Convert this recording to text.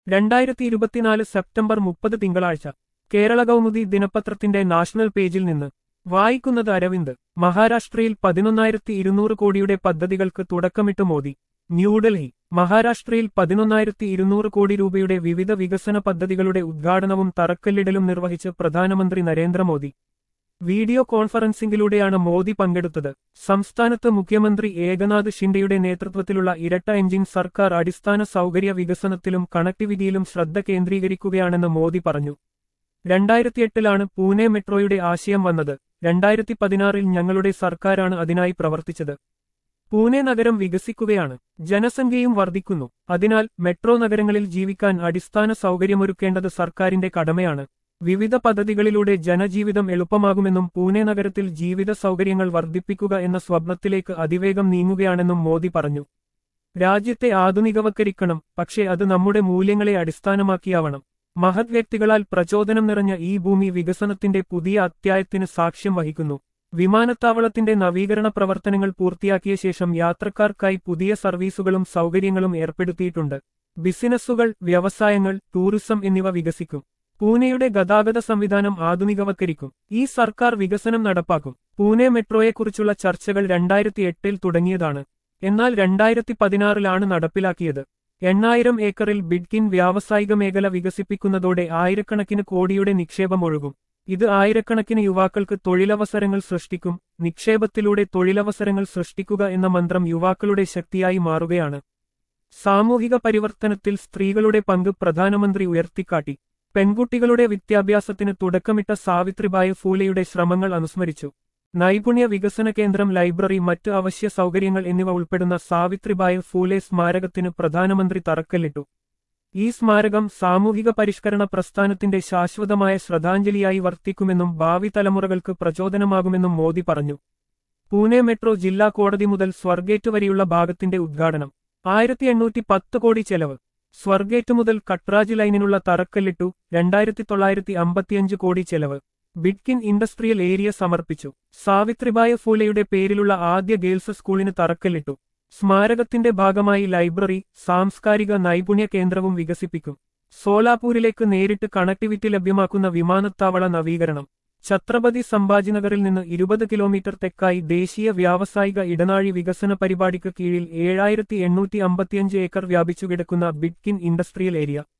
രണ്ടായിരത്തി ഇരുപത്തിനാല് സെപ്റ്റംബർ മുപ്പത് തിങ്കളാഴ്ച കേരള കൗമുദി ദിനപത്രത്തിന്റെ നാഷണൽ പേജിൽ നിന്ന് വായിക്കുന്നത് അരവിന്ദ് മഹാരാഷ്ട്രയിൽ പതിനൊന്നായിരത്തി ഇരുന്നൂറ് കോടിയുടെ പദ്ധതികൾക്ക് തുടക്കമിട്ട് മോദി ന്യൂഡൽഹി മഹാരാഷ്ട്രയിൽ പതിനൊന്നായിരത്തി ഇരുന്നൂറ് കോടി രൂപയുടെ വിവിധ വികസന പദ്ധതികളുടെ ഉദ്ഘാടനവും തറക്കല്ലിടലും നിർവഹിച്ച് പ്രധാനമന്ത്രി നരേന്ദ്രമോദി വീഡിയോ കോൺഫറൻസിംഗിലൂടെയാണ് മോദി പങ്കെടുത്തത് സംസ്ഥാനത്ത് മുഖ്യമന്ത്രി ഏകനാഥ് ഷിൻഡെയുടെ നേതൃത്വത്തിലുള്ള ഇരട്ട എഞ്ചിൻ സർക്കാർ അടിസ്ഥാന സൗകര്യ വികസനത്തിലും കണക്ടിവിറ്റിയിലും ശ്രദ്ധ കേന്ദ്രീകരിക്കുകയാണെന്ന് മോദി പറഞ്ഞു രണ്ടായിരത്തിയെട്ടിലാണ് പൂനെ മെട്രോയുടെ ആശയം വന്നത് രണ്ടായിരത്തി പതിനാറിൽ ഞങ്ങളുടെ സർക്കാരാണ് അതിനായി പ്രവർത്തിച്ചത് പൂനെ നഗരം വികസിക്കുകയാണ് ജനസംഖ്യയും വർദ്ധിക്കുന്നു അതിനാൽ മെട്രോ നഗരങ്ങളിൽ ജീവിക്കാൻ അടിസ്ഥാന സൗകര്യമൊരുക്കേണ്ടത് സർക്കാരിന്റെ കടമയാണ് വിവിധ പദ്ധതികളിലൂടെ ജനജീവിതം എളുപ്പമാകുമെന്നും പൂനെ നഗരത്തിൽ ജീവിത സൗകര്യങ്ങൾ വർദ്ധിപ്പിക്കുക എന്ന സ്വപ്നത്തിലേക്ക് അതിവേഗം നീങ്ങുകയാണെന്നും മോദി പറഞ്ഞു രാജ്യത്തെ ആധുനികവൽക്കരിക്കണം പക്ഷേ അത് നമ്മുടെ മൂല്യങ്ങളെ അടിസ്ഥാനമാക്കിയാവണം മഹത് വ്യക്തികളാൽ പ്രചോദനം നിറഞ്ഞ ഈ ഭൂമി വികസനത്തിന്റെ പുതിയ അധ്യായത്തിന് സാക്ഷ്യം വഹിക്കുന്നു വിമാനത്താവളത്തിന്റെ നവീകരണ പ്രവർത്തനങ്ങൾ പൂർത്തിയാക്കിയ ശേഷം യാത്രക്കാർക്കായി പുതിയ സർവീസുകളും സൗകര്യങ്ങളും ഏർപ്പെടുത്തിയിട്ടുണ്ട് ബിസിനസ്സുകൾ വ്യവസായങ്ങൾ ടൂറിസം എന്നിവ വികസിക്കും പൂനെയുടെ ഗതാഗത സംവിധാനം ആധുനികവൽക്കരിക്കും ഈ സർക്കാർ വികസനം നടപ്പാക്കും പൂനെ മെട്രോയെക്കുറിച്ചുള്ള ചർച്ചകൾ രണ്ടായിരത്തി എട്ടിൽ തുടങ്ങിയതാണ് എന്നാൽ രണ്ടായിരത്തി പതിനാറിലാണ് നടപ്പിലാക്കിയത് എണ്ണായിരം ഏക്കറിൽ ബിഡ്കിൻ വ്യാവസായിക മേഖല വികസിപ്പിക്കുന്നതോടെ ആയിരക്കണക്കിന് കോടിയുടെ നിക്ഷേപം ഒഴുകും ഇത് ആയിരക്കണക്കിന് യുവാക്കൾക്ക് തൊഴിലവസരങ്ങൾ സൃഷ്ടിക്കും നിക്ഷേപത്തിലൂടെ തൊഴിലവസരങ്ങൾ സൃഷ്ടിക്കുക എന്ന മന്ത്രം യുവാക്കളുടെ ശക്തിയായി മാറുകയാണ് സാമൂഹിക പരിവർത്തനത്തിൽ സ്ത്രീകളുടെ പങ്ക് പ്രധാനമന്ത്രി ഉയർത്തിക്കാട്ടി പെൺകുട്ടികളുടെ വിദ്യാഭ്യാസത്തിന് തുടക്കമിട്ട സാവിത്രിബായി ഫൂലെയുടെ ശ്രമങ്ങൾ അനുസ്മരിച്ചു നൈപുണ്യ വികസന കേന്ദ്രം ലൈബ്രറി മറ്റ് അവശ്യ സൗകര്യങ്ങൾ എന്നിവ ഉൾപ്പെടുന്ന സാവിത്രിബായി ഫൂലെ സ്മാരകത്തിന് പ്രധാനമന്ത്രി തറക്കല്ലിട്ടു ഈ സ്മാരകം സാമൂഹിക പരിഷ്കരണ പ്രസ്ഥാനത്തിന്റെ ശാശ്വതമായ ശ്രദ്ധാഞ്ജലിയായി വർത്തിക്കുമെന്നും ഭാവി തലമുറകൾക്ക് പ്രചോദനമാകുമെന്നും മോദി പറഞ്ഞു പൂനെ മെട്രോ ജില്ലാ കോടതി മുതൽ സ്വർഗേറ്റ് വരെയുള്ള ഭാഗത്തിന്റെ ഉദ്ഘാടനം ആയിരത്തി എണ്ണൂറ്റി പത്ത് കോടി ചെലവ് സ്വർഗേറ്റ് മുതൽ കട്രാജ് ലൈനിനുള്ള തറക്കല്ലിട്ടു രണ്ടായിരത്തി തൊള്ളായിരത്തി അമ്പത്തിയഞ്ച് കോടി ചെലവ് ബിഡ്കിൻ ഇൻഡസ്ട്രിയൽ ഏരിയ സമർപ്പിച്ചു സാവിത്രിബായ ഫൂലെയുടെ പേരിലുള്ള ആദ്യ ഗേൾസ് സ്കൂളിന് തറക്കല്ലിട്ടു സ്മാരകത്തിന്റെ ഭാഗമായി ലൈബ്രറി സാംസ്കാരിക നൈപുണ്യ കേന്ദ്രവും വികസിപ്പിക്കും സോലാപൂരിലേക്ക് നേരിട്ട് കണക്ടിവിറ്റി ലഭ്യമാക്കുന്ന വിമാനത്താവള നവീകരണം ഛത്രപതി സംഭാജിനഗറിൽ നിന്ന് ഇരുപത് കിലോമീറ്റർ തെക്കായി ദേശീയ വ്യാവസായിക ഇടനാഴി വികസന പരിപാടിക്ക് കീഴിൽ ഏഴായിരത്തി എണ്ണൂറ്റി അമ്പത്തിയഞ്ച് ഏക്കർ വ്യാപിച്ചുകിടക്കുന്ന ബിഡ്കിൻ ഇൻഡസ്ട്രിയൽ ഏരിയ